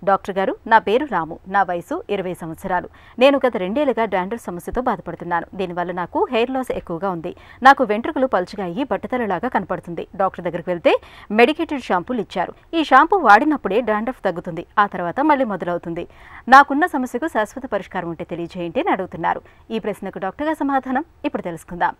doctor గారు నా పేరు రాము నా వయసు ఇరవై సంవత్సరాలు నేను గత రెండేళ్లుగా డాండ్రఫ్ సమస్యతో బాధపడుతున్నాను దీనివల్ల నాకు హెయిర్ లాస్ ఎక్కువగా ఉంది నాకు వెంట్రుకలు పలుచగా అయ్యి బట్టతలలాగా కనపడుతుంది డాక్టర్ దగ్గరికి వెళ్తే మెడికేటెడ్ షాంపూలు ఇచ్చారు ఈ షాంపూ వాడినప్పుడే డాండ్రఫ్ తగ్గుతుంది ఆ తర్వాత మళ్ళీ మొదలవుతుంది నాకున్న సమస్యకు శాశ్వత పరిష్కారం ఉంటే తెలియజేయండి అని అడుగుతున్నారు ఈ ప్రశ్నకు డాక్టర్ గారి సమాధానం ఇప్పుడు తెలుసుకుందాం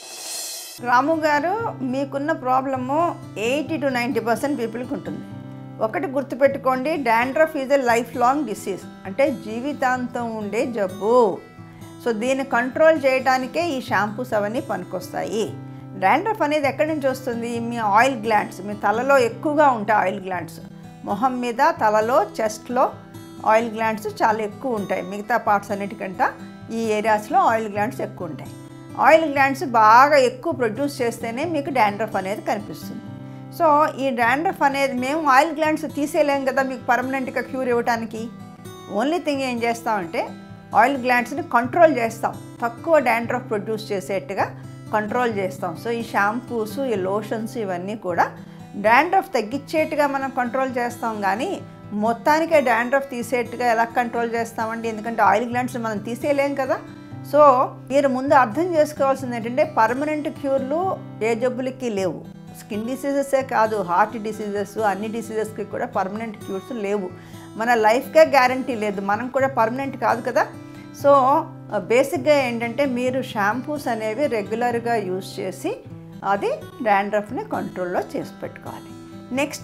రాము గారు మీకున్న problem eighty to ninety percent పీపుల్కి ఉంటుంది ఒకటి గుర్తుపెట్టుకోండి dandruff is a life long disease అంటే జీవితాంతం ఉండే జబ్బు సో దీన్ని కంట్రోల్ చేయడానికే ఈ షాంపూస్ అవన్నీ పనికొస్తాయి డాండ్రఫ్ అనేది ఎక్కడి నుంచి వస్తుంది మీ ఆయిల్ గ్లాండ్స్ మీ తలలో ఎక్కువగా ఉంటాయి ఆయిల్ గ్లాండ్స్ మొహం మీద తలలో చెస్ట్లో ఆయిల్ గ్లాండ్స్ చాలా ఎక్కువ ఉంటాయి మిగతా పార్ట్స్ అన్నిటికంటే ఈ ఏరియాస్లో ఆయిల్ గ్లాండ్స్ ఎక్కువ ఉంటాయి ఆయిల్ గ్లాండ్స్ బాగా ఎక్కువ ప్రొడ్యూస్ చేస్తేనే మీకు డాండ్రఫ్ అనేది కనిపిస్తుంది సో ఈ డాండ్రఫ్ అనేది మేము ఆయిల్ గ్లాండ్స్ తీసేయలేం కదా మీకు పర్మనెంట్గా క్యూర్ ఇవ్వడానికి ఓన్లీ థింగ్ ఏం చేస్తామంటే ఆయిల్ గ్లాండ్స్ని కంట్రోల్ చేస్తాం తక్కువ డాండ్రఫ్ ప్రొడ్యూస్ చేసేట్టుగా కంట్రోల్ చేస్తాం సో ఈ షాంపూస్ ఈ లోషన్స్ ఇవన్నీ కూడా డాండ్రఫ్ తగ్గించేట్టుగా మనం కంట్రోల్ చేస్తాం కానీ మొత్తానికే డాండ్రఫ్ తీసేట్టుగా ఎలా కంట్రోల్ చేస్తామండి ఎందుకంటే ఆయిల్ గ్లాండ్స్ మనం తీసేయలేం కదా సో మీరు ముందు అర్థం చేసుకోవాల్సింది ఏంటంటే పర్మనెంట్ క్యూర్లు ఏ జబ్బులకి లేవు స్కిన్ డిసీజెసే కాదు హార్ట్ డిసీజెస్ అన్ని డిసీజెస్కి కూడా పర్మనెంట్ క్యూర్స్ లేవు మన లైఫ్కే గ్యారంటీ లేదు మనం కూడా పర్మనెంట్ కాదు కదా సో బేసిక్గా ఏంటంటే మీరు షాంపూస్ అనేవి రెగ్యులర్గా యూజ్ చేసి అది డాండ్రఫ్ని కంట్రోల్లో చేసి పెట్టుకోవాలి నెక్స్ట్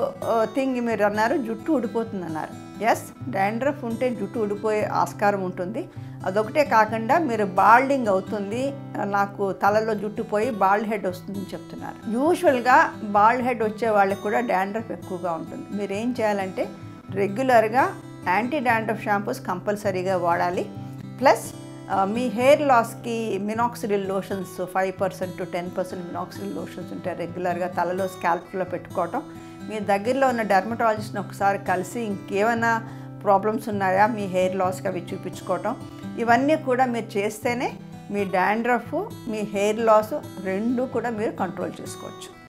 థింగ్ మీరు అన్నారు జుట్టు ఊడిపోతుంది అన్నారు ఎస్ డాండ్రఫ్ ఉంటే జుట్టు ఊడిపోయే ఆస్కారం ఉంటుంది అదొకటే కాకుండా మీరు బాల్డింగ్ అవుతుంది నాకు తలలో జుట్టు పోయి బాల్డ్ హెడ్ వస్తుందని చెప్తున్నారు యూజువల్గా బాల్డ్ హెడ్ వచ్చే వాళ్ళకి కూడా డాండ్రఫ్ ఎక్కువగా ఉంటుంది మీరు ఏం చేయాలంటే రెగ్యులర్గా యాంటీ డాండ్రఫ్ షాంపూస్ కంపల్సరీగా వాడాలి ప్లస్ మీ హెయిర్ లాస్కి minoxidil lotions five percent to ten percent minoxidil lotions ఉంటాయి రెగ్యులర్గా తలలో స్కాల్ప్లో పెట్టుకోవటం మీ దగ్గరలో ఉన్న డెర్మటాలజిస్ట్ని ఒకసారి కలిసి ఇంకేమైనా ప్రాబ్లమ్స్ ఉన్నాయా మీ హెయిర్ లాస్కి అవి చూపించుకోవటం ఇవన్నీ కూడా మీరు చేస్తేనే మీ డాండ్రఫ్ మీ హెయిర్ లాస్ రెండు కూడా మీరు కంట్రోల్ చేసుకోవచ్చు